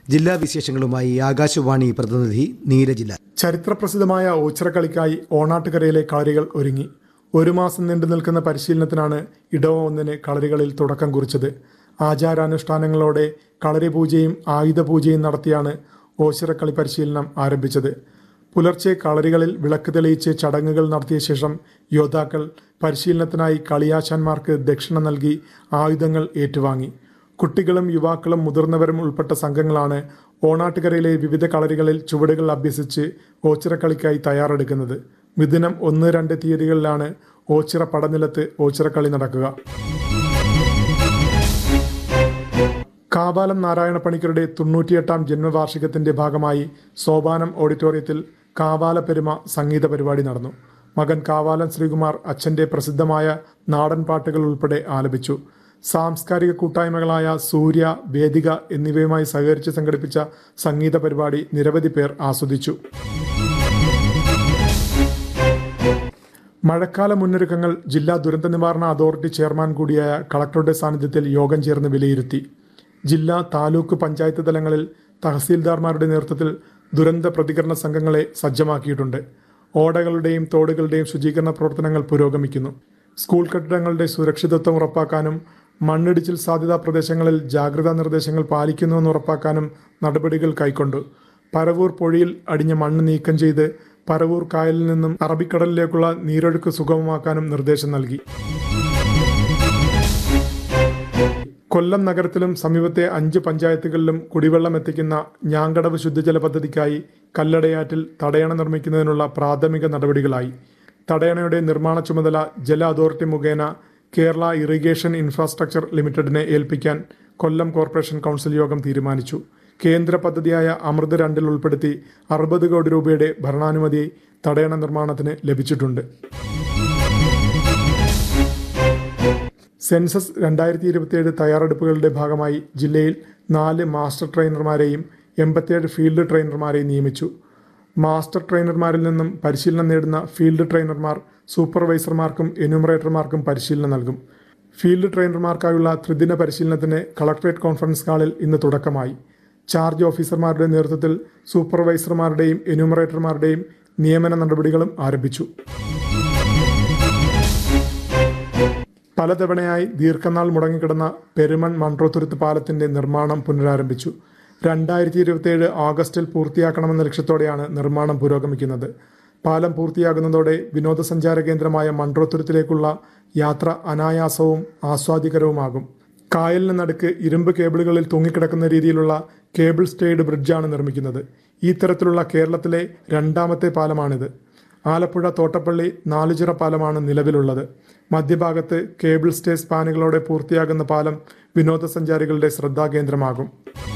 ജില്ലാ വിശേഷങ്ങളുമായി ആകാശവാണി പ്രതിനിധി നീരജില ചരിത്രപ്രസിദ്ധമായ ഓച്ചിറക്കളിക്കായി ഓണാട്ടുകരയിലെ കളരികൾ ഒരുങ്ങി ഒരു മാസം നീണ്ടു നിൽക്കുന്ന പരിശീലനത്തിനാണ് ഇടവ ഒന്നിന് കളരികളിൽ തുടക്കം കുറിച്ചത് ആചാരാനുഷ്ഠാനങ്ങളോടെ കളരി പൂജയും ആയുധ പൂജയും നടത്തിയാണ് ഓച്ചിറക്കളി പരിശീലനം ആരംഭിച്ചത് പുലർച്ചെ കളരികളിൽ വിളക്ക് തെളിയിച്ച് ചടങ്ങുകൾ നടത്തിയ ശേഷം യോദ്ധാക്കൾ പരിശീലനത്തിനായി കളിയാശാന്മാർക്ക് ദക്ഷിണ നൽകി ആയുധങ്ങൾ ഏറ്റുവാങ്ങി കുട്ടികളും യുവാക്കളും മുതിർന്നവരും ഉൾപ്പെട്ട സംഘങ്ങളാണ് ഓണാട്ടുകരയിലെ വിവിധ കളരികളിൽ ചുവടുകൾ അഭ്യസിച്ച് ഓച്ചിറക്കളിക്കായി തയ്യാറെടുക്കുന്നത് മിഥുനം ഒന്ന് രണ്ട് തീയതികളിലാണ് ഓച്ചിറ പടനിലത്ത് ഓച്ചിറക്കളി നടക്കുക കാവാലം നാരായണ പണിക്കരുടെ തൊണ്ണൂറ്റിയെട്ടാം ജന്മവാർഷികത്തിന്റെ ഭാഗമായി സോപാനം ഓഡിറ്റോറിയത്തിൽ കാവാല പെരുമ സംഗീത പരിപാടി നടന്നു മകൻ കാവാലം ശ്രീകുമാർ അച്ഛന്റെ പ്രസിദ്ധമായ നാടൻ പാട്ടുകൾ ഉൾപ്പെടെ ആലപിച്ചു സാംസ്കാരിക കൂട്ടായ്മകളായ സൂര്യ വേദിക എന്നിവയുമായി സഹകരിച്ച് സംഘടിപ്പിച്ച സംഗീത പരിപാടി നിരവധി പേർ ആസ്വദിച്ചു മഴക്കാല മുന്നൊരുക്കങ്ങൾ ജില്ലാ ദുരന്ത നിവാരണ അതോറിറ്റി ചെയർമാൻ കൂടിയായ കളക്ടറുടെ സാന്നിധ്യത്തിൽ യോഗം ചേർന്ന് വിലയിരുത്തി ജില്ലാ താലൂക്ക് പഞ്ചായത്ത് തലങ്ങളിൽ തഹസീൽദാർമാരുടെ നേതൃത്വത്തിൽ ദുരന്ത പ്രതികരണ സംഘങ്ങളെ സജ്ജമാക്കിയിട്ടുണ്ട് ഓടകളുടെയും തോടുകളുടെയും ശുചീകരണ പ്രവർത്തനങ്ങൾ പുരോഗമിക്കുന്നു സ്കൂൾ കെട്ടിടങ്ങളുടെ സുരക്ഷിതത്വം ഉറപ്പാക്കാനും മണ്ണിടിച്ചിൽ സാധ്യതാ പ്രദേശങ്ങളിൽ ജാഗ്രതാ നിർദ്ദേശങ്ങൾ പാലിക്കുന്നുവെന്ന് ഉറപ്പാക്കാനും നടപടികൾ കൈക്കൊണ്ടു പരവൂർ പൊഴിയിൽ അടിഞ്ഞ മണ്ണ് നീക്കം ചെയ്ത് പരവൂർ കായലിൽ നിന്നും അറബിക്കടലിലേക്കുള്ള നീരൊഴുക്ക് സുഗമമാക്കാനും നിർദ്ദേശം നൽകി കൊല്ലം നഗരത്തിലും സമീപത്തെ അഞ്ച് പഞ്ചായത്തുകളിലും കുടിവെള്ളം എത്തിക്കുന്ന ഞാങ്കടവ് ശുദ്ധജല പദ്ധതിക്കായി കല്ലടയാറ്റിൽ തടയണ നിർമ്മിക്കുന്നതിനുള്ള പ്രാഥമിക നടപടികളായി തടയണയുടെ നിർമ്മാണ ചുമതല ജല അതോറിറ്റി മുഖേന കേരള ഇറിഗേഷൻ ഇൻഫ്രാസ്ട്രക്ചർ ലിമിറ്റഡിനെ ഏൽപ്പിക്കാൻ കൊല്ലം കോർപ്പറേഷൻ കൗൺസിൽ യോഗം തീരുമാനിച്ചു കേന്ദ്ര പദ്ധതിയായ അമൃത് രണ്ടിൽ ഉൾപ്പെടുത്തി അറുപത് കോടി രൂപയുടെ ഭരണാനുമതി തടയണ നിർമ്മാണത്തിന് ലഭിച്ചിട്ടുണ്ട് സെൻസസ് രണ്ടായിരത്തി ഇരുപത്തിയേഴ് തയ്യാറെടുപ്പുകളുടെ ഭാഗമായി ജില്ലയിൽ നാല് മാസ്റ്റർ ട്രെയിനർമാരെയും എൺപത്തിയേഴ് ഫീൽഡ് ട്രെയിനർമാരെയും നിയമിച്ചു മാസ്റ്റർ ട്രെയിനർമാരിൽ നിന്നും പരിശീലനം നേടുന്ന ഫീൽഡ് ട്രെയിനർമാർ സൂപ്പർവൈസർമാർക്കും എന്യൂമറേറ്റർമാർക്കും പരിശീലനം നൽകും ഫീൽഡ് ട്രെയിനർമാർക്കായുള്ള ത്രിദിന പരിശീലനത്തിന് കളക്ടറേറ്റ് കോൺഫറൻസ് ഹാളിൽ ഇന്ന് തുടക്കമായി ചാർജ് ഓഫീസർമാരുടെ നേതൃത്വത്തിൽ സൂപ്പർവൈസർമാരുടെയും എന്യൂമറേറ്റർമാരുടെയും നിയമന നടപടികളും ആരംഭിച്ചു പലതവണയായി ദീർഘനാൾ മുടങ്ങിക്കിടന്ന പെരുമൺ മൺട്രോത്തുരുത്ത് പാലത്തിന്റെ നിർമ്മാണം പുനരാരംഭിച്ചു രണ്ടായിരത്തി ഇരുപത്തിയേഴ് ഓഗസ്റ്റിൽ പൂർത്തിയാക്കണമെന്ന ലക്ഷ്യത്തോടെയാണ് നിർമ്മാണം പുരോഗമിക്കുന്നത് പാലം പൂർത്തിയാകുന്നതോടെ വിനോദസഞ്ചാര കേന്ദ്രമായ മൺട്രോത്തുരുത്തിലേക്കുള്ള യാത്ര അനായാസവും ആസ്വാദികരവുമാകും കായലിന് നടുക്ക് ഇരുമ്പ് കേബിളുകളിൽ തൂങ്ങിക്കിടക്കുന്ന രീതിയിലുള്ള കേബിൾ സ്റ്റേഡ് ബ്രിഡ്ജാണ് നിർമ്മിക്കുന്നത് ഈ തരത്തിലുള്ള കേരളത്തിലെ രണ്ടാമത്തെ പാലമാണിത് ആലപ്പുഴ തോട്ടപ്പള്ളി നാലുചിറ പാലമാണ് നിലവിലുള്ളത് മധ്യഭാഗത്ത് കേബിൾ സ്റ്റേ സ്പാനുകളോടെ പൂർത്തിയാകുന്ന പാലം വിനോദസഞ്ചാരികളുടെ ശ്രദ്ധാകേന്ദ്രമാകും